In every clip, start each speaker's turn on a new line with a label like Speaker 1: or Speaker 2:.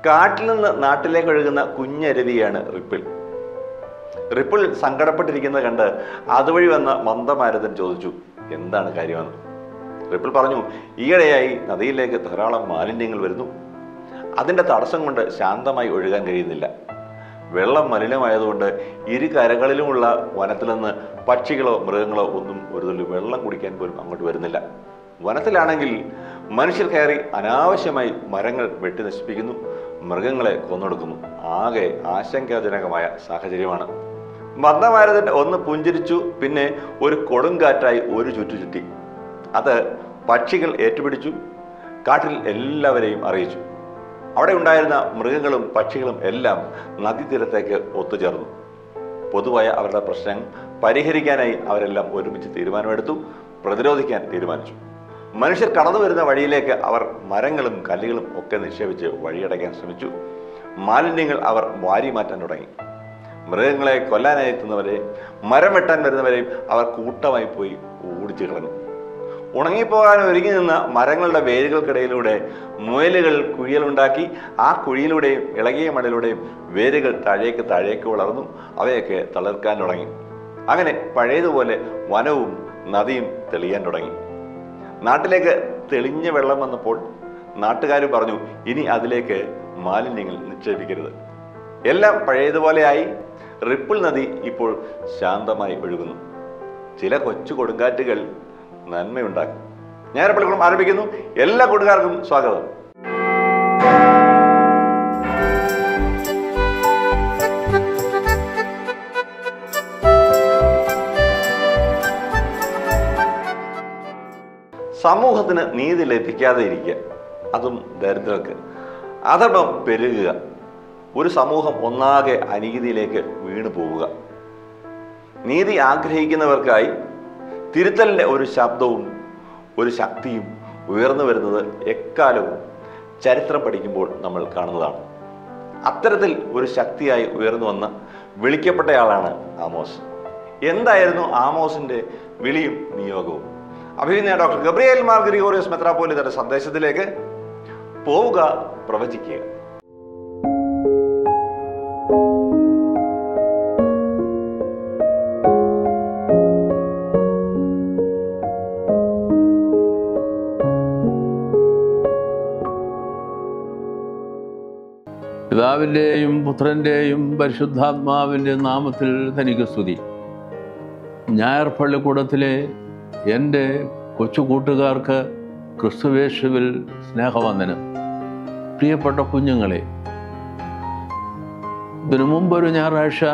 Speaker 1: കാട്ടിൽ നിന്ന് നാട്ടിലേക്ക് ഒഴുകുന്ന കുഞ്ഞരുവിയാണ് റിപ്പിൾ റിപ്പിൾ സങ്കടപ്പെട്ടിരിക്കുന്നത് കണ്ട് അതുവഴി വന്ന മന്ദമാരുതൻ ചോദിച്ചു എന്താണ് കാര്യമെന്ന് റിപ്പിൾ പറഞ്ഞു ഈയിടെയായി നദിയിലേക്ക് ധാരാളം മാലിന്യങ്ങൾ വരുന്നു അതിൻ്റെ തടസ്സം കൊണ്ട് ശാന്തമായി ഒഴുകാൻ കഴിയുന്നില്ല വെള്ളം മലിനമായതുകൊണ്ട് ഇരു കരകളിലുമുള്ള വനത്തിൽ നിന്ന് പക്ഷികളോ മൃഗങ്ങളോ ഒന്നും ഒരു തുള്ളി വെള്ളം കുടിക്കാൻ പോലും അങ്ങോട്ട് വരുന്നില്ല വനത്തിലാണെങ്കിൽ മനുഷ്യർ കയറി അനാവശ്യമായി മരങ്ങൾ വെട്ടി നശിപ്പിക്കുന്നു മൃഗങ്ങളെ കൊന്നൊടുക്കുന്നു ആകെ ആശങ്കാജനകമായ സാഹചര്യമാണ് മന്ദമാരതൻ ഒന്ന് പുഞ്ചിരിച്ചു പിന്നെ ഒരു കൊടുങ്കാറ്റായി ഒരു ചുറ്റു ചുറ്റി അത് പക്ഷികൾ ഏറ്റുപിടിച്ചു കാട്ടിൽ എല്ലാവരെയും അറിയിച്ചു അവിടെ ഉണ്ടായിരുന്ന മൃഗങ്ങളും പക്ഷികളും എല്ലാം നദീതീരത്തേക്ക് ഒത്തുചേർന്നു പൊതുവായ അവരുടെ പ്രശ്നം പരിഹരിക്കാനായി അവരെല്ലാം ഒരുമിച്ച് തീരുമാനമെടുത്തു പ്രതിരോധിക്കാൻ തീരുമാനിച്ചു മനുഷ്യർ കടന്നു വരുന്ന വഴിയിലേക്ക് അവർ മരങ്ങളും കല്ലുകളും ഒക്കെ നിക്ഷേപിച്ച് വഴിയടയ്ക്കാൻ ശ്രമിച്ചു മാലിന്യങ്ങൾ അവർ വാരി മാറ്റാൻ തുടങ്ങി മൃഗങ്ങളെ കൊല്ലാനായി എത്തുന്നവരെ മരം വെട്ടാൻ വരുന്നവരെയും അവർ കൂട്ടമായി പോയി ഓടിച്ചു കളഞ്ഞു ഉണങ്ങിപ്പോകാൻ ഒരുങ്ങി നിന്ന മരങ്ങളുടെ വേരുകൾക്കിടയിലൂടെ മുയലുകൾ കുഴിയലുണ്ടാക്കി ആ കുഴിയിലൂടെയും ഇളകിയ മണ്ണിലൂടെയും വേരുകൾ താഴേക്ക് താഴേക്ക് വളർന്നു അവയൊക്കെ തളിർക്കാൻ തുടങ്ങി അങ്ങനെ പഴയതുപോലെ വനവും നദിയും തെളിയാൻ തുടങ്ങി നാട്ടിലേക്ക് തെളിഞ്ഞ വെള്ളം വന്നപ്പോൾ നാട്ടുകാർ പറഞ്ഞു ഇനി അതിലേക്ക് മാലിന്യങ്ങൾ നിക്ഷേപിക്കരുത് എല്ലാം പഴയതുപോലെയായി റിപ്പിൾ നദി ഇപ്പോൾ ശാന്തമായി ഒഴുകുന്നു ചില കൊച്ചു കൊടുങ്കാറ്റുകൾ നന്മയുണ്ടാക്കും ഞാൻ പള്ളിക്കൂടം ആരംഭിക്കുന്നു എല്ലാ കൂട്ടുകാർക്കും സ്വാഗതം സമൂഹത്തിന് നീതി ലഭിക്കാതെ ഇരിക്കുക അതും ദരിദ്രർക്ക് അധർമ്മം പെരുകുക ഒരു സമൂഹം ഒന്നാകെ അനീതിയിലേക്ക് വീണു പോവുക നീതി ആഗ്രഹിക്കുന്നവർക്കായി തിരുത്തലിൻ്റെ ഒരു ശബ്ദവും ഒരു ശക്തിയും ഉയർന്നു വരുന്നത് എക്കാലവും ചരിത്രം പഠിക്കുമ്പോൾ നമ്മൾ കാണുന്നതാണ് അത്തരത്തിൽ ഒരു ശക്തിയായി ഉയർന്നു വന്ന വിളിക്കപ്പെട്ടയാളാണ് ആമോസ് എന്തായിരുന്നു ആമോസിന്റെ വിളിയും നിയോഗവും അഭിനയ ഡോക്ടർ ഗബ്രിയേൽ മാർ ഗ്രിഗോറിയസ് മെത്രാപ്പോലിതയുടെ സന്ദേശത്തിലേക്ക് പോവുക പ്രവചിക്കുക
Speaker 2: പിതാവിൻ്റെയും പുത്രൻ്റെയും പരിശുദ്ധാത്മാവിൻ്റെ നാമത്തിൽ തനിക്ക് സ്തുതി ഞായർ പള്ളിക്കൂടത്തിലെ എൻ്റെ കൊച്ചു കൂട്ടുകാർക്ക് ക്രിസ്തുവേശുവിൽ സ്നേഹവന്ദനം പ്രിയപ്പെട്ട കുഞ്ഞുങ്ങളെ ഇതിനു മുമ്പൊരു ഞായറാഴ്ച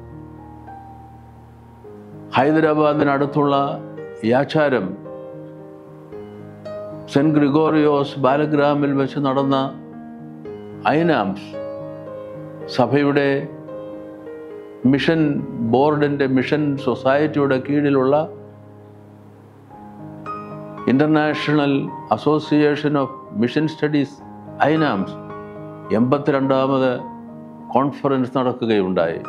Speaker 2: ഹൈദരാബാദിനടുത്തുള്ള യാച്ചാരം സെൻറ്റ് ഗ്രിഗോറിയോസ് ബാലഗ്രാമിൽ വെച്ച് നടന്ന ഐനാംസ് സഭയുടെ മിഷൻ ബോർഡിൻ്റെ മിഷൻ സൊസൈറ്റിയുടെ കീഴിലുള്ള international association of mission studies IAMS എൺപത്തിരണ്ടാമത് കോൺഫറൻസ് നടക്കുകയുണ്ടായി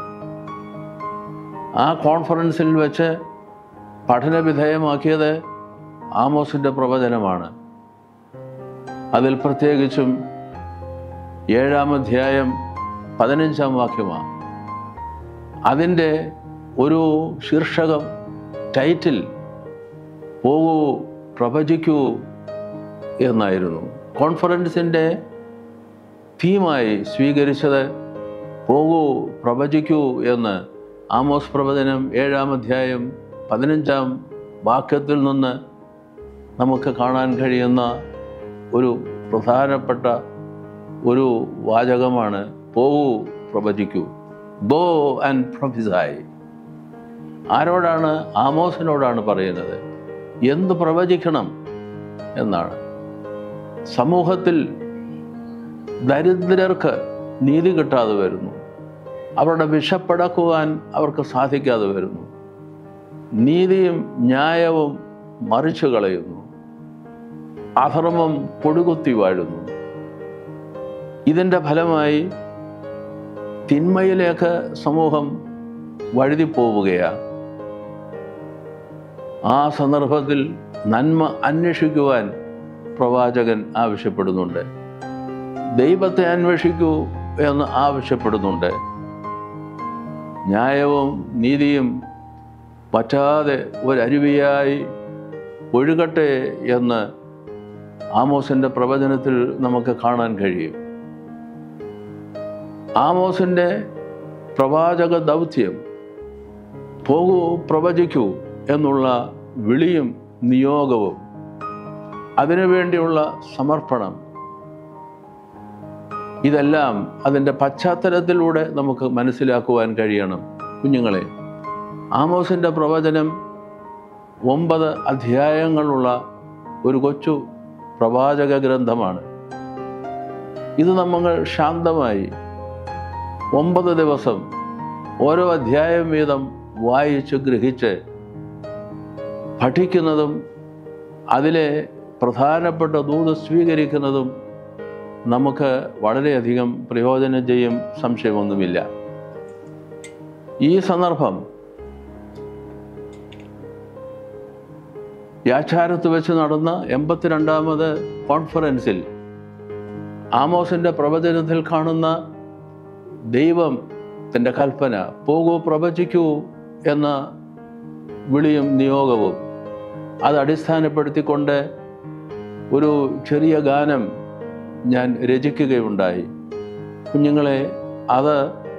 Speaker 2: ആ കോൺഫറൻസിൽ വെച്ച് പഠനവിധേയമാക്കിയത് ആമോസിൻ്റെ പ്രവചനമാണ് അതിൽ പ്രത്യേകിച്ചും ഏഴാം അധ്യായം പതിനഞ്ചാം വാക്യമാണ് അതിൻ്റെ ഒരു ശീർഷകം ടൈറ്റിൽ പോകൂ പ്രവചിക്കൂ എന്നായിരുന്നു കോൺഫറൻസിൻ്റെ തീമായി സ്വീകരിച്ചത് പോകൂ പ്രവചിക്കൂ എന്ന് ആമോസ് പ്രവചനം ഏഴാം അധ്യായം പതിനഞ്ചാം വാക്യത്തിൽ നിന്ന് നമുക്ക് കാണാൻ കഴിയുന്ന ഒരു പ്രധാനപ്പെട്ട ഒരു വാചകമാണ് പോകൂ പ്രവചിക്കൂ ഗോ ആൻഡ് പ്രൊഫിസായി ആരോടാണ് ആമോസിനോടാണ് പറയുന്നത് എന്ത് പ്രവചിക്കണം എന്നാണ് സമൂഹത്തിൽ ദരിദ്രർക്ക് നീതി കിട്ടാതെ വരുന്നു അവരുടെ വിഷപ്പടക്കുവാൻ അവർക്ക് സാധിക്കാതെ വരുന്നു നീതിയും ന്യായവും മറിച്ചു കളയുന്നു അധർമ്മം പൊടുകുത്തി വാഴുന്നു ഇതിൻ്റെ ഫലമായി തിന്മയിലേക്ക് സമൂഹം വഴുതിപ്പോവുകയാണ് ആ സന്ദർഭത്തിൽ നന്മ അന്വേഷിക്കുവാൻ പ്രവാചകൻ ആവശ്യപ്പെടുന്നുണ്ട് ദൈവത്തെ അന്വേഷിക്കൂ എന്ന് ആവശ്യപ്പെടുന്നുണ്ട് ന്യായവും നീതിയും പറ്റാതെ ഒരരുവിയായി ഒഴുകട്ടെ എന്ന് ആമോസിൻ്റെ പ്രവചനത്തിൽ നമുക്ക് കാണാൻ കഴിയും ആമോസിൻ്റെ പ്രവാചക ദൗത്യം പോകൂ പ്രവചിക്കൂ എന്നുള്ള വിളിയും നിയോഗവും അതിനുവേണ്ടിയുള്ള സമർപ്പണം ഇതെല്ലാം അതിൻ്റെ പശ്ചാത്തലത്തിലൂടെ നമുക്ക് മനസ്സിലാക്കുവാൻ കഴിയണം കുഞ്ഞുങ്ങളെ ആമോസിൻ്റെ പ്രവചനം ഒമ്പത് അധ്യായങ്ങളുള്ള ഒരു കൊച്ചു പ്രവാചക ഗ്രന്ഥമാണ് ഇത് നമ്മൾ ശാന്തമായി ഒമ്പത് ദിവസം ഓരോ അധ്യായം വീതം വായിച്ച് ഗ്രഹിച്ച് പഠിക്കുന്നതും അതിലെ പ്രധാനപ്പെട്ട ദൂത് സ്വീകരിക്കുന്നതും നമുക്ക് വളരെയധികം പ്രയോജനം ചെയ്യും സംശയമൊന്നുമില്ല ഈ സന്ദർഭം യാച്ചാരത്ത് വെച്ച് നടന്ന എൺപത്തിരണ്ടാമത് കോൺഫറൻസിൽ ആമോസിൻ്റെ പ്രവചനത്തിൽ കാണുന്ന ദൈവം തൻ്റെ കൽപ്പന പോകൂ പ്രവചിക്കൂ എന്ന വിളിയും നിയോഗവും അത് അടിസ്ഥാനപ്പെടുത്തിക്കൊണ്ട് ഒരു ചെറിയ ഗാനം ഞാൻ രചിക്കുകയുണ്ടായി കുഞ്ഞുങ്ങളെ അത്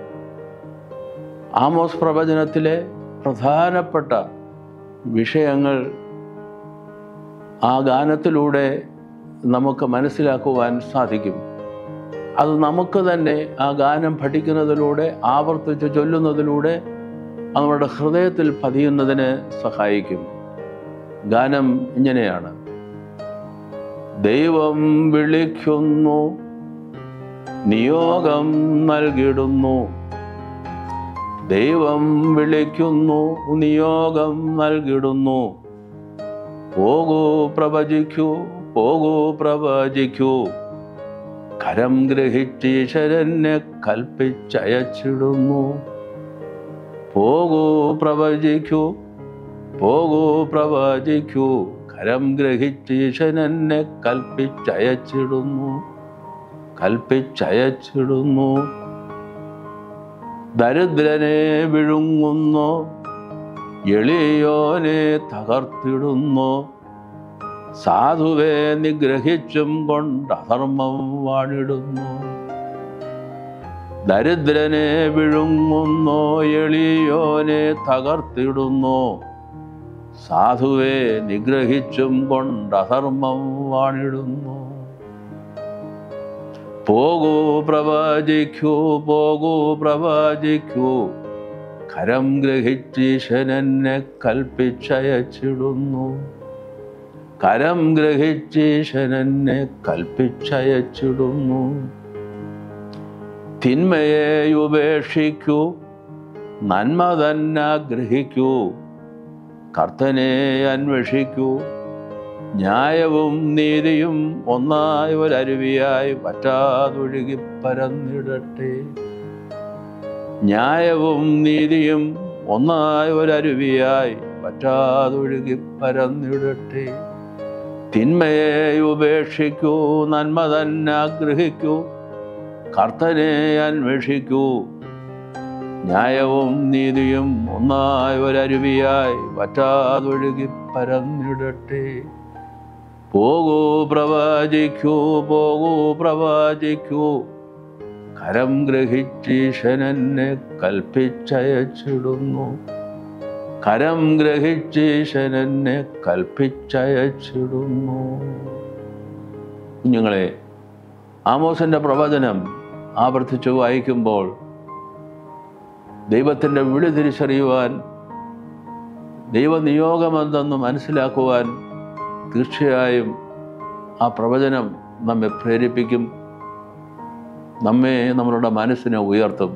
Speaker 2: ആമോസ് പ്രവചനത്തിലെ പ്രധാനപ്പെട്ട വിഷയങ്ങൾ ആ ഗാനത്തിലൂടെ നമുക്ക് മനസ്സിലാക്കുവാൻ സാധിക്കും അത് നമുക്ക് തന്നെ ആ ഗാനം പഠിക്കുന്നതിലൂടെ ആവർത്തിച്ച് ചൊല്ലുന്നതിലൂടെ നമ്മുടെ ഹൃദയത്തിൽ പതിയുന്നതിന് സഹായിക്കും ഗാനം ഇങ്ങനെയാണ് ദൈവം വിളിക്കുന്നു നിയോഗം നൽകിടുന്നു ദൈവം വിളിക്കുന്നു നിയോഗം നൽകിടുന്നു പോകൂ പ്രവചിക്കൂ പോകൂ പ്രവചിക്കൂ കരം ഗ്രഹിച്ചീശ്വരനെ കൽപ്പിച്ചയച്ചിടുന്നു പോകൂ പ്രവചിക്കൂ പോകൂ പ്രവചിക്കൂ കരം ഗ്രഹിച്ചീശനെന്നെ കൽപ്പിച്ചയച്ചിടുന്നു കൽപ്പിച്ചയച്ചിടുന്നു ദരിദ്രനെ വിഴുങ്ങുന്നു എളിയോനെ തകർത്തിടുന്നു സാധുവെ നിഗ്രഹിച്ചും കൊണ്ട് അധർമ്മം വാണിടുന്നു ദരിദ്രനെ വിഴുങ്ങുന്നു എളിയോനെ തകർത്തിടുന്നു സാധുവെ നിഗ്രഹിച്ചും കൊണ്ട് അധർമ്മം വാണിടുന്നു പോകൂ പ്രവചിക്കൂ പോകൂ പ്രവചിക്കൂ കരം ഗ്രഹിച്ചീശനെന്നെ കൽപ്പിച്ചയച്ചിടുന്നു കരം ഗ്രഹിച്ചീശനെന്നെ കൽപ്പിച്ചയച്ചിടുന്നു തിന്മയെ ഉപേക്ഷിക്കൂ നന്മ തന്നെ ഗ്രഹിക്കൂ കർത്തനെ അന്വേഷിക്കൂ ന്യായവും നീതിയും ഒന്നായ ഒരരുവിയായി പറ്റാതൊഴുകി പരന്നിടട്ടെ ന്യായവും നീതിയും ഒന്നായ ഒരരുവിയായി പറ്റാതൊഴുകി പരന്നിടട്ടെ തിന്മയെ ഉപേക്ഷിക്കൂ നന്മ തന്നെ ആഗ്രഹിക്കൂ കർത്തനെ അന്വേഷിക്കൂ ന്യായവും നീതിയും ഒന്നായ ഒരരുവിയായി വറ്റാതൊഴുകി പരന്നിടട്ടെ പോകൂ പ്രവാചിക്കൂ പോകൂ പ്രവാചിക്കൂ കരം ഗ്രഹിച്ചീശനെന്നെ കൽപ്പിച്ചയച്ചിടുന്നു കരം ഗ്രഹിച്ചീശനെന്നെ കൽപ്പിച്ചയച്ചിടുന്നു കുഞ്ഞുങ്ങളെ ആമോസിൻ്റെ പ്രവചനം ആവർത്തിച്ചു വായിക്കുമ്പോൾ ദൈവത്തിൻ്റെ വിളി തിരിച്ചറിയുവാൻ ദൈവനിയോഗമെന്തെന്ന് മനസ്സിലാക്കുവാൻ തീർച്ചയായും ആ പ്രവചനം നമ്മെ പ്രേരിപ്പിക്കും നമ്മെ നമ്മളുടെ മനസ്സിനെ ഉയർത്തും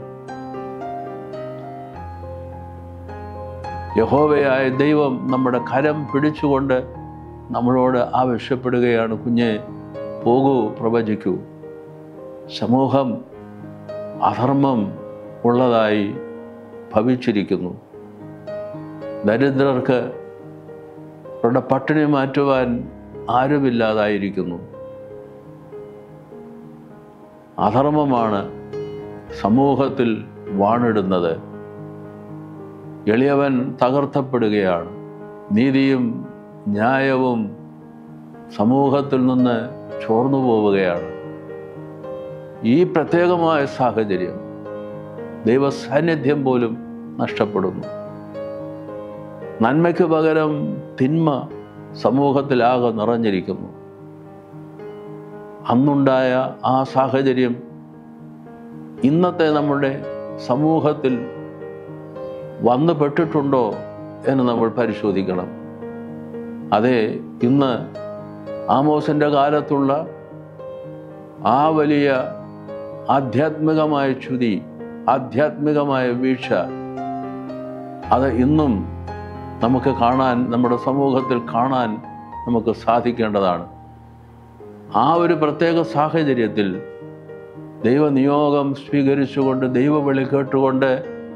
Speaker 2: യഹോവയായ ദൈവം നമ്മുടെ കരം പിടിച്ചുകൊണ്ട് നമ്മളോട് ആവശ്യപ്പെടുകയാണ് കുഞ്ഞെ പോകൂ പ്രവചിക്കൂ സമൂഹം അധർമ്മം ഉള്ളതായി ഭവിച്ചിരിക്കുന്നു ദരിദ്രർക്ക് അവരുടെ പട്ടിണി മാറ്റുവാൻ ആരുമില്ലാതായിരിക്കുന്നു അധർമ്മമാണ് സമൂഹത്തിൽ വാണിടുന്നത് എളിയവൻ തകർത്തപ്പെടുകയാണ് നീതിയും ന്യായവും സമൂഹത്തിൽ നിന്ന് ചോർന്നു പോവുകയാണ് ഈ പ്രത്യേകമായ സാഹചര്യം ദൈവസാന്നിധ്യം പോലും നഷ്ടപ്പെടുന്നു നന്മയ്ക്ക് പകരം തിന്മ സമൂഹത്തിലാകെ നിറഞ്ഞിരിക്കുന്നു അന്നുണ്ടായ ആ സാഹചര്യം ഇന്നത്തെ നമ്മുടെ സമൂഹത്തിൽ വന്നു പെട്ടിട്ടുണ്ടോ എന്ന് നമ്മൾ പരിശോധിക്കണം അതെ ഇന്ന് ആമോസിൻ്റെ കാലത്തുള്ള ആ വലിയ ആധ്യാത്മികമായ ചുതി ആധ്യാത്മികമായ വീഴ്ച അത് ഇന്നും നമുക്ക് കാണാൻ നമ്മുടെ സമൂഹത്തിൽ കാണാൻ നമുക്ക് സാധിക്കേണ്ടതാണ് ആ ഒരു പ്രത്യേക സാഹചര്യത്തിൽ ദൈവനിയോഗം സ്വീകരിച്ചുകൊണ്ട് ദൈവവിളി കേട്ടുകൊണ്ട്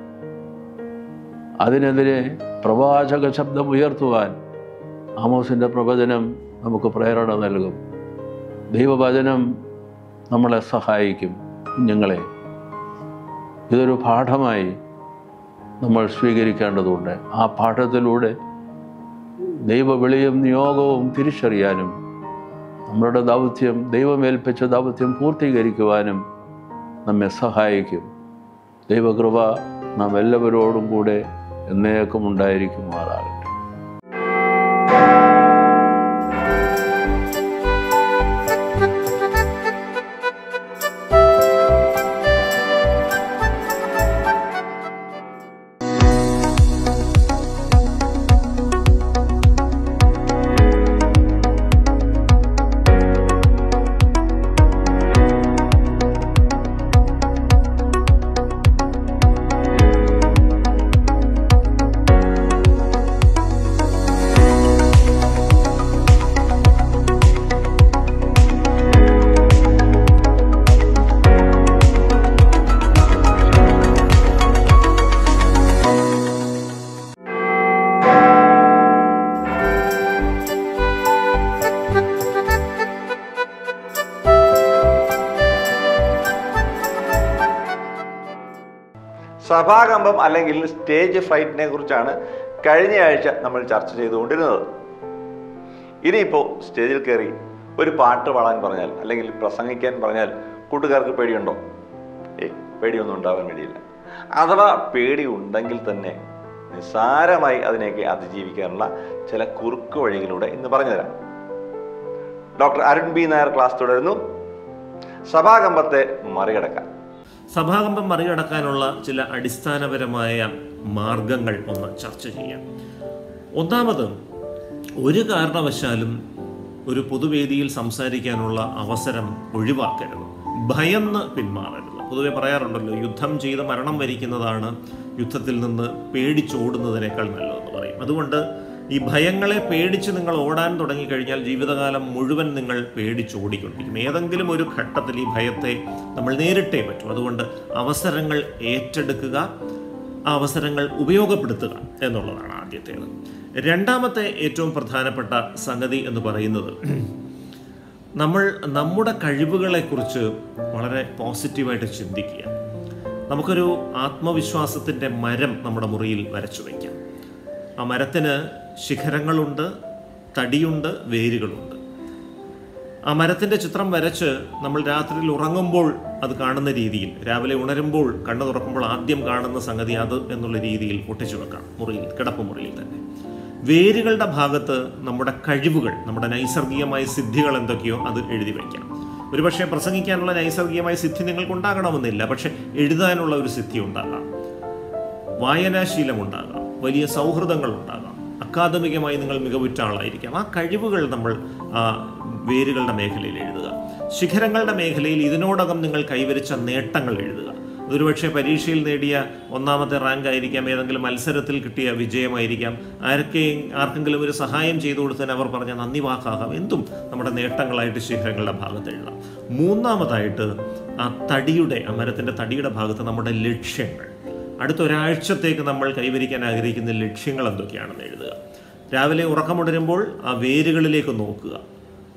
Speaker 2: അതിനെതിരെ പ്രവാചക ശബ്ദം ഉയർത്തുവാൻ ആമോസിൻ്റെ പ്രവചനം നമുക്ക് പ്രേരണ നൽകും ദൈവവചനം നമ്മളെ സഹായിക്കും കുഞ്ഞുങ്ങളെ ഇതൊരു പാഠമായി നമ്മൾ സ്വീകരിക്കേണ്ടതുണ്ട് ആ പാഠത്തിലൂടെ ദൈവവിളിയും നിയോഗവും തിരിച്ചറിയാനും നമ്മളുടെ ദൗത്യം ദൈവമേൽപ്പിച്ച ദൗത്യം പൂർത്തീകരിക്കുവാനും നമ്മെ സഹായിക്കും ദൈവകൃപ നാം എല്ലാവരോടും കൂടെ എന്നേക്കും ഉണ്ടായിരിക്കുമാറാകട്ടെ
Speaker 1: സഭാകമ്പം അല്ലെങ്കിൽ സ്റ്റേജ് ഫ്രൈറ്റിനെ കുറിച്ചാണ് കഴിഞ്ഞ ആഴ്ച നമ്മൾ ചർച്ച ചെയ്തുകൊണ്ടിരുന്നത് ഇനിയിപ്പോൾ സ്റ്റേജിൽ കയറി ഒരു പാട്ട് പാടാൻ പറഞ്ഞാൽ അല്ലെങ്കിൽ പ്രസംഗിക്കാൻ പറഞ്ഞാൽ കൂട്ടുകാർക്ക് പേടിയുണ്ടോ ഏയ് പേടിയൊന്നും ഉണ്ടാവാൻ വേണ്ടിയില്ല അഥവാ പേടി ഉണ്ടെങ്കിൽ തന്നെ നിസ്സാരമായി അതിനെയൊക്കെ അതിജീവിക്കാനുള്ള ചില കുറുക്ക് വഴികളിലൂടെ ഇന്ന് പറഞ്ഞുതരാം doctor Arun B Nair class തുടരുന്നു സഭാകമ്പത്തെ മറികടക്കാൻ
Speaker 3: സഭാകമ്പം മറികടക്കാനുള്ള ചില അടിസ്ഥാനപരമായ മാർഗങ്ങൾ ഒന്ന് ചർച്ച ചെയ്യാം ഒന്നാമത് ഒരു കാരണവശാലും ഒരു പൊതുവേദിയിൽ സംസാരിക്കാനുള്ള അവസരം ഒഴിവാക്കരുത് ഭയന്ന് പിന്മാറരുത് പൊതുവെ പറയാറുണ്ടല്ലോ യുദ്ധം ചെയ്ത് മരണം വരിക്കുന്നതാണ് യുദ്ധത്തിൽ നിന്ന് പേടിച്ചോടുന്നതിനേക്കാൾ നല്ലതെന്ന് പറയും അതുകൊണ്ട് ഈ ഭയങ്ങളെ പേടിച്ച് നിങ്ങൾ ഓടാൻ തുടങ്ങിക്കഴിഞ്ഞാൽ ജീവിതകാലം മുഴുവൻ നിങ്ങൾ പേടിച്ചോടിക്കൊണ്ടിരിക്കും ഏതെങ്കിലും ഒരു ഘട്ടത്തിൽ ഈ ഭയത്തെ നമ്മൾ നേരിട്ടേ പറ്റൂ അതുകൊണ്ട് അവസരങ്ങൾ ഏറ്റെടുക്കുക ആ അവസരങ്ങൾ ഉപയോഗപ്പെടുത്തുക എന്നുള്ളതാണ് ആദ്യത്തേത് രണ്ടാമത്തെ ഏറ്റവും പ്രധാനപ്പെട്ട സംഗതി എന്ന് പറയുന്നത് നമ്മൾ നമ്മുടെ കഴിവുകളെക്കുറിച്ച് വളരെ പോസിറ്റീവായിട്ട് ചിന്തിക്കുക നമുക്കൊരു ആത്മവിശ്വാസത്തിൻ്റെ മരം നമ്മുടെ മുറിയിൽ വരച്ചു വയ്ക്കാം ആ മരത്തിന് ശിഖരങ്ങളുണ്ട് തടിയുണ്ട് വേരുകളുണ്ട് ആ മരത്തിൻ്റെ ചിത്രം വരച്ച് നമ്മൾ രാത്രിയിൽ ഉറങ്ങുമ്പോൾ അത് കാണുന്ന രീതിയിൽ രാവിലെ ഉണരുമ്പോൾ കണ്ണു തുറക്കുമ്പോൾ ആദ്യം കാണുന്ന സംഗതി അത് എന്നുള്ള രീതിയിൽ ഒട്ടിച്ചു വെക്കാം മുറിയിൽ കിടപ്പ് മുറിയിൽ തന്നെ വേരുകളുടെ ഭാഗത്ത് നമ്മുടെ കഴിവുകൾ നമ്മുടെ നൈസർഗികമായ സിദ്ധികൾ എന്തൊക്കെയോ അത് എഴുതി വയ്ക്കാം ഒരുപക്ഷെ പ്രസംഗിക്കാനുള്ള നൈസർഗികമായ സിദ്ധി നിങ്ങൾക്ക് ഉണ്ടാകണമെന്നില്ല പക്ഷെ എഴുതാനുള്ള ഒരു സിദ്ധി ഉണ്ടാകാം വായനാശീലം ഉണ്ടാകാം വലിയ സൗഹൃദങ്ങൾ ഉണ്ടാകാം അക്കാദമികമായി നിങ്ങൾ മികവുറ്റ ആളായിരിക്കാം ആ കഴിവുകൾ നമ്മൾ ആ വേരുകളുടെ മേഖലയിൽ എഴുതുക ശിഖരങ്ങളുടെ മേഖലയിൽ ഇതിനോടകം നിങ്ങൾ കൈവരിച്ച നേട്ടങ്ങൾ എഴുതുക ഒരുപക്ഷെ പരീക്ഷയിൽ നേടിയ ഒന്നാമത്തെ റാങ്ക് ആയിരിക്കാം ഏതെങ്കിലും മത്സരത്തിൽ കിട്ടിയ വിജയമായിരിക്കാം ആർക്കെ ആർക്കെങ്കിലും ഒരു സഹായം ചെയ്തു കൊടുത്തതിന് അവർ പറഞ്ഞ നന്ദി വാക്കാകാം എന്തും നമ്മുടെ നേട്ടങ്ങളായിട്ട് ശിഖരങ്ങളുടെ ഭാഗത്ത് എഴുതാം മൂന്നാമതായിട്ട് ആ തടിയുടെ ആ മരത്തിൻ്റെ തടിയുടെ ഭാഗത്ത് നമ്മുടെ ലക്ഷ്യങ്ങൾ അടുത്ത ഒരാഴ്ചത്തേക്ക് നമ്മൾ കൈവരിക്കാൻ ആഗ്രഹിക്കുന്ന ലക്ഷ്യങ്ങൾ എന്തൊക്കെയാണെന്ന് എഴുതുക രാവിലെ ഉറക്കമുടരുമ്പോൾ ആ വേരുകളിലേക്ക് നോക്കുക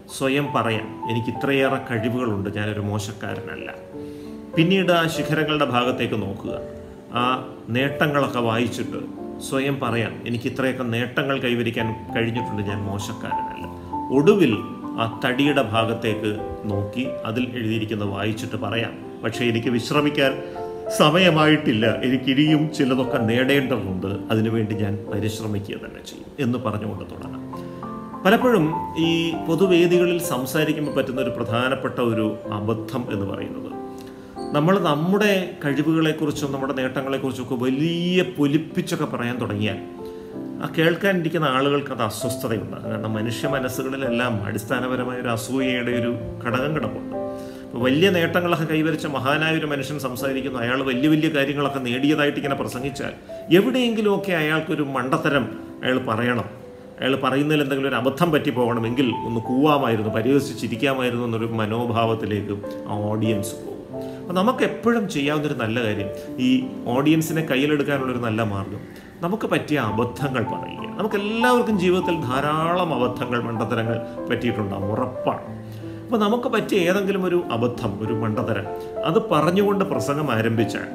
Speaker 3: സ്വയം പറയാം എനിക്ക് ഇത്രയേറെ കഴിവുകളുണ്ട് ഞാനൊരു മോശക്കാരനല്ല പിന്നീട് ആ ശിഖരങ്ങളുടെ ഭാഗത്തേക്ക് നോക്കുക ആ നേട്ടങ്ങളൊക്കെ വായിച്ചിട്ട് സ്വയം പറയാം എനിക്ക് ഇത്രയൊക്കെ നേട്ടങ്ങൾ കൈവരിക്കാൻ കഴിഞ്ഞിട്ടുണ്ട് ഞാൻ മോശക്കാരനല്ല ഒടുവിൽ ആ തടിയുടെ ഭാഗത്തേക്ക് നോക്കി അതിൽ എഴുതിയിരിക്കുന്നത് വായിച്ചിട്ട് പറയാം പക്ഷേ എനിക്ക് വിശ്രമിക്കാൻ സമയമായിട്ടില്ല എനിക്ക് ഇനിയും ചിലതൊക്കെ നേടേണ്ടതുണ്ട് അതിനുവേണ്ടി ഞാൻ പരിശ്രമിക്കുക തന്നെ ചെയ്യും എന്ന് പറഞ്ഞുകൊണ്ട് തുടങ്ങാം പലപ്പോഴും ഈ പൊതുവേദികളിൽ സംസാരിക്കുമ്പോൾ പറ്റുന്ന ഒരു പ്രധാനപ്പെട്ട ഒരു അബദ്ധം എന്ന് പറയുന്നത് നമ്മൾ നമ്മുടെ കഴിവുകളെക്കുറിച്ചും നമ്മുടെ നേട്ടങ്ങളെക്കുറിച്ചും ഒക്കെ വലിയ പൊലിപ്പിച്ചൊക്കെ പറയാൻ തുടങ്ങിയാൽ ആ കേൾക്കാനിരിക്കുന്ന ആളുകൾക്ക് അത് അസ്വസ്ഥതയുണ്ട് കാരണം മനുഷ്യ മനസ്സുകളിലെല്ലാം അടിസ്ഥാനപരമായ ഒരു അസൂയയുടെ ഒരു ഘടകം കിടപ്പുണ്ട് അപ്പോൾ വലിയ നേട്ടങ്ങളൊക്കെ കൈവരിച്ച മഹാനായ ഒരു മനുഷ്യൻ സംസാരിക്കുന്നു അയാൾ വലിയ വലിയ കാര്യങ്ങളൊക്കെ നേടിയതായിട്ട് ഇങ്ങനെ പ്രസംഗിച്ചാൽ എവിടെയെങ്കിലുമൊക്കെ അയാൾക്കൊരു മണ്ടത്തരം അയാൾ പറയണം അയാൾ പറയുന്നതിൽ എന്തെങ്കിലും ഒരു അബദ്ധം പറ്റിപ്പോകണമെങ്കിൽ ഒന്ന് കൂവാമായിരുന്നു പരിഹസിച്ചിരിക്കാമായിരുന്നു എന്നൊരു മനോഭാവത്തിലേക്ക് ആ ഓഡിയൻസ് പോകും അപ്പോൾ നമുക്ക് എപ്പോഴും ചെയ്യാവുന്നൊരു നല്ല കാര്യം ഈ ഓഡിയൻസിനെ കയ്യിലെടുക്കാനുള്ളൊരു നല്ല മാർഗം നമുക്ക് പറ്റിയ അബദ്ധങ്ങൾ പറയുക നമുക്ക് എല്ലാവർക്കും ജീവിതത്തിൽ ധാരാളം അബദ്ധങ്ങൾ മണ്ടത്തരങ്ങൾ പറ്റിയിട്ടുണ്ടാകും ഉറപ്പാണ് അപ്പോൾ നമുക്ക് പറ്റിയ ഏതെങ്കിലും ഒരു അബദ്ധം ഒരു മണ്ടത്തരം അത് പറഞ്ഞുകൊണ്ട് പ്രസംഗം ആരംഭിച്ചാൽ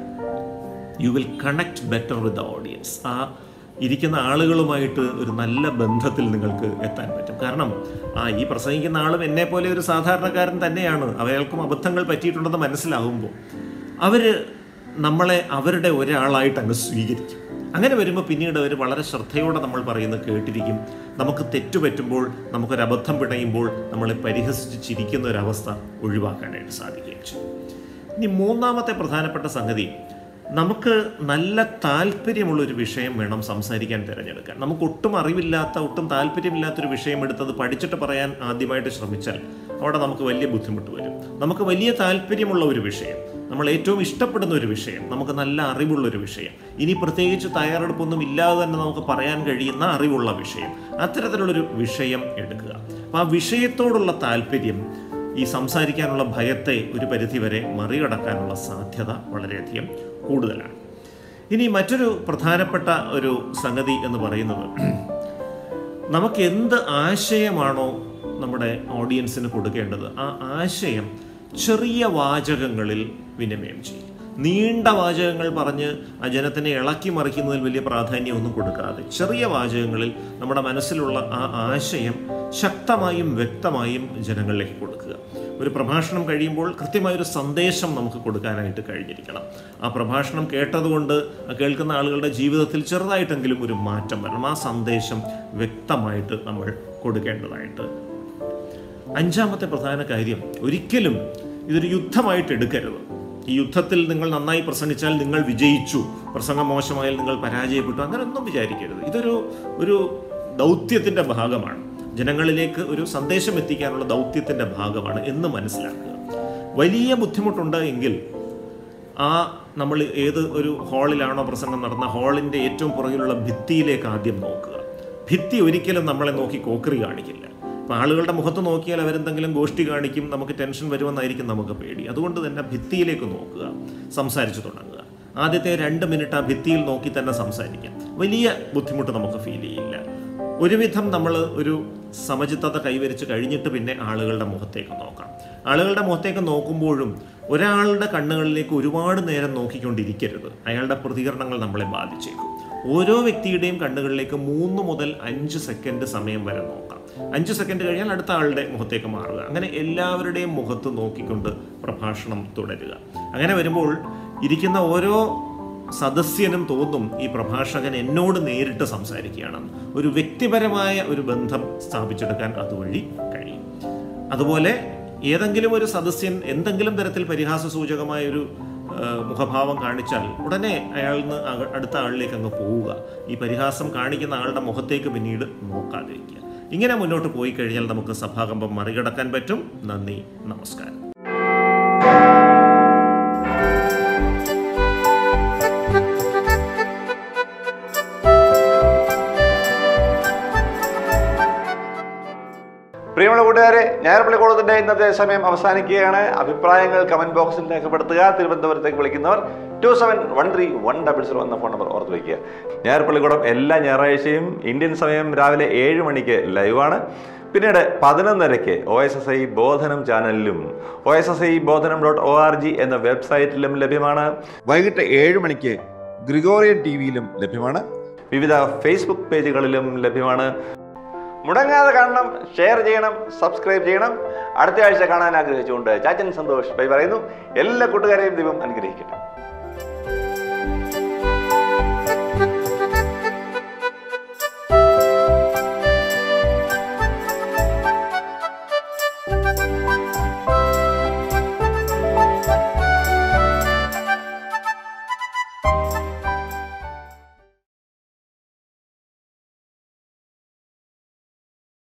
Speaker 3: you will connect better with the audience ആ ഇരിക്കുന്ന ആളുകളുമായിട്ട് ഒരു നല്ല ബന്ധത്തിൽ നിങ്ങൾക്ക് എത്താൻ പറ്റും കാരണം ആ ഈ പ്രസംഗിക്കുന്ന ആളും എന്നെ പോലെ ഒരു സാധാരണക്കാരൻ തന്നെയാണ് അയാൾക്കും അബദ്ധങ്ങൾ പറ്റിയിട്ടുണ്ടെന്ന് മനസ്സിലാകുമ്പോൾ അവർ നമ്മളെ അവരുടെ ഒരാളായിട്ട് അങ്ങ് സ്വീകരിക്കും അങ്ങനെ വരുമ്പോൾ പിന്നീട് അവർ വളരെ ശ്രദ്ധയോടെ നമ്മൾ പറയുന്നത് കേട്ടിരിക്കും നമുക്ക് തെറ്റുപറ്റുമ്പോൾ നമുക്കൊരു അബദ്ധം പിണയുമ്പോൾ നമ്മളെ പരിഹസിച്ച് ചിരിക്കുന്ന ഒരവസ്ഥ ഒഴിവാക്കാനായിട്ട് സാധിക്കുകയും ചെയ്യും ഇനി മൂന്നാമത്തെ പ്രധാനപ്പെട്ട സംഗതി നമുക്ക് നല്ല താല്പര്യമുള്ള ഒരു വിഷയം വേണം സംസാരിക്കാൻ തിരഞ്ഞെടുക്കാൻ നമുക്ക് ഒട്ടും അറിവില്ലാത്ത ഒട്ടും താല്പര്യമില്ലാത്തൊരു വിഷയം എടുത്തത് പഠിച്ചിട്ട് പറയാൻ ആദ്യമായിട്ട് ശ്രമിച്ചാൽ അവിടെ നമുക്ക് വലിയ ബുദ്ധിമുട്ട് വരും നമുക്ക് വലിയ താല്പര്യമുള്ള ഒരു വിഷയം നമ്മൾ ഏറ്റവും ഇഷ്ടപ്പെടുന്ന ഒരു വിഷയം നമുക്ക് നല്ല അറിവുള്ള ഒരു വിഷയം ഇനി പ്രത്യേകിച്ച് തയ്യാറെടുപ്പൊന്നും ഇല്ലാതെ തന്നെ നമുക്ക് പറയാൻ കഴിയുന്ന അറിവുള്ള വിഷയം അത്തരത്തിലുള്ളൊരു വിഷയം എടുക്കുക അപ്പോൾ ആ വിഷയത്തോടുള്ള താല്പര്യം ഈ സംസാരിക്കാനുള്ള ഭയത്തെ ഒരു പരിധിവരെ മറികടക്കാനുള്ള സാധ്യത വളരെയധികം കൂടുതലാണ് ഇനി മറ്റൊരു പ്രധാനപ്പെട്ട ഒരു സംഗതി എന്ന് പറയുന്നത് നമുക്ക് എന്ത് ആശയമാണോ നമ്മുടെ ഓഡിയൻസിന് കൊടുക്കേണ്ടത് ആ ആശയം ചെറിയ വാചകങ്ങളിൽ വിനിമയം ചെയ്യും നീണ്ട വാചകങ്ങൾ പറഞ്ഞ് ആ ജനത്തിനെ ഇളക്കി മറിക്കുന്നതിൽ വലിയ പ്രാധാന്യമൊന്നും കൊടുക്കാതെ ചെറിയ വാചകങ്ങളിൽ നമ്മുടെ മനസ്സിലുള്ള ആ ആശയം ശക്തമായും വ്യക്തമായും ജനങ്ങളിലേക്ക് കൊടുക്കുക ഒരു പ്രഭാഷണം കഴിയുമ്പോൾ കൃത്യമായൊരു സന്ദേശം നമുക്ക് കൊടുക്കാനായിട്ട് കഴിഞ്ഞിരിക്കണം ആ പ്രഭാഷണം കേട്ടതുകൊണ്ട് ആ കേൾക്കുന്ന ആളുകളുടെ ജീവിതത്തിൽ ചെറുതായിട്ടെങ്കിലും ഒരു മാറ്റം വരണം ആ സന്ദേശം വ്യക്തമായിട്ട് നമ്മൾ കൊടുക്കേണ്ടതായിട്ട് അഞ്ചാമത്തെ പ്രധാന കാര്യം ഒരിക്കലും ഇതൊരു യുദ്ധമായിട്ട് എടുക്കരുത് ഈ യുദ്ധത്തിൽ നിങ്ങൾ നന്നായി പ്രസംഗിച്ചാൽ നിങ്ങൾ വിജയിച്ചു പ്രസംഗം മോശമായാൽ നിങ്ങൾ പരാജയപ്പെട്ടു അങ്ങനെയൊന്നും വിചാരിക്കരുത് ഇതൊരു ഒരു ദൗത്യത്തിൻ്റെ ഭാഗമാണ് ജനങ്ങളിലേക്ക് ഒരു സന്ദേശം എത്തിക്കാനുള്ള ദൗത്യത്തിൻ്റെ ഭാഗമാണ് എന്ന് മനസ്സിലാക്കുക വലിയ ബുദ്ധിമുട്ടുണ്ട് എങ്കിൽ ആ നമ്മൾ ഏത് ഒരു ഹാളിലാണോ പ്രസംഗം നടന്ന ഹാളിൻ്റെ ഏറ്റവും പുറകിലുള്ള ഭിത്തിയിലേക്ക് ആദ്യം നോക്കുക ഭിത്തി ഒരിക്കലും നമ്മളെ നോക്കി കോക്കറി കാണിക്കില്ല അപ്പം ആളുകളുടെ മുഖത്ത് നോക്കിയാൽ അവരെന്തെങ്കിലും ഗോഷ്ടി കാണിക്കും നമുക്ക് ടെൻഷൻ വരുമെന്നായിരിക്കും നമുക്ക് പേടി അതുകൊണ്ട് തന്നെ ഭിത്തിയിലേക്ക് നോക്കുക സംസാരിച്ചു തുടങ്ങുക ആദ്യത്തെ രണ്ട് മിനിറ്റ് ആ ഭിത്തിയിൽ നോക്കി തന്നെ സംസാരിക്കാം വലിയ ബുദ്ധിമുട്ട് നമുക്ക് ഫീൽ ചെയ്യില്ല ഒരുവിധം നമ്മൾ ഒരു സമചിത്തത കൈവരിച്ച് കഴിഞ്ഞിട്ട് പിന്നെ ആളുകളുടെ മുഖത്തേക്ക് നോക്കാം ആളുകളുടെ മുഖത്തേക്ക് നോക്കുമ്പോഴും ഒരാളുടെ കണ്ണുകളിലേക്ക് ഒരുപാട് നേരം നോക്കിക്കൊണ്ടിരിക്കരുത് അയാളുടെ പ്രതികരണങ്ങൾ നമ്മളെ ബാധിച്ചേക്കും ഓരോ വ്യക്തിയുടെയും കണ്ണുകളിലേക്ക് മൂന്ന് മുതൽ അഞ്ച് സെക്കൻഡ് സമയം വരെ നോക്കാം അഞ്ച് സെക്കൻഡ് കഴിഞ്ഞാൽ അടുത്ത ആളുടെ മുഖത്തേക്ക് മാറുക അങ്ങനെ എല്ലാവരുടെയും മുഖത്ത് നോക്കിക്കൊണ്ട് പ്രഭാഷണം തുടരുക അങ്ങനെ വരുമ്പോൾ ഇരിക്കുന്ന ഓരോ സദസ്യനും തോന്നും ഈ പ്രഭാഷകൻ എന്നോട് നേരിട്ട് സംസാരിക്കുകയാണെന്ന് ഒരു വ്യക്തിപരമായ ഒരു ബന്ധം സ്ഥാപിച്ചെടുക്കാൻ അതുവഴി കഴിയും അതുപോലെ ഏതെങ്കിലും ഒരു സദസ്യൻ എന്തെങ്കിലും തരത്തിൽ പരിഹാസ സൂചകമായ ഒരു ആ, മുഖഭാവം കാണിച്ചാൽ ഉടനെ അയാളിൽ നിന്ന് അക- അടുത്ത ആളിലേക്ക് അങ്ങ് പോവുക ഈ പരിഹാസം കാണിക്കുന്ന ആളുടെ മുഖത്തേക്ക് പിന്നീട് നോക്കാതിരിക്കുക ഇങ്ങനെ മുന്നോട്ട് പോയി കഴിഞ്ഞാൽ നമുക്ക് സഭാകമ്പം മറികടക്കാൻ പറ്റും നന്ദി നമസ്കാരം
Speaker 1: പ്രിയമുള്ള കൂട്ടുകാരെ ഞായർപ്പള്ളിക്കോളത്തിന്റെ ഇന്നത്തെ സമയം അവസാനിക്കുകയാണ് അഭിപ്രായങ്ങൾ കമന്റ് ബോക്സിൽ രേഖപ്പെടുത്തുക തിരുവനന്തപുരത്തേക്ക് വിളിക്കുന്നവർ two seven one three one double zero എന്ന ഫോൺ നമ്പർ ഓർത്ത് വയ്ക്കുക ഞായർപ്പള്ളിക്കൂടം എല്ലാ ഞായറാഴ്ചയും ഇന്ത്യൻ സമയം രാവിലെ ഏഴ് മണിക്ക് ലൈവാണ് പിന്നീട് പതിനൊന്നരയ്ക്ക് O S S I Bodhanam ചാനലിലും O S S I Bodhanam dot O R G എന്ന വെബ്സൈറ്റിലും ലഭ്യമാണ്
Speaker 4: വൈകിട്ട് ഏഴ് മണിക്ക് ഗ്രിഗോറിയൻ ടി വിയിലും ലഭ്യമാണ്
Speaker 1: വിവിധ ഫേസ്ബുക്ക് പേജുകളിലും ലഭ്യമാണ് മുടങ്ങാതെ കാണണം ഷെയർ ചെയ്യണം സബ്സ്ക്രൈബ് ചെയ്യണം അടുത്ത ആഴ്ച കാണാൻ ആഗ്രഹിച്ചുകൊണ്ട് ചാച്ചൻ സന്തോഷ് ബൈ പറയുന്നു എല്ലാ കൂട്ടുകാരെയും ദൈവം അനുഗ്രഹിക്കട്ടെ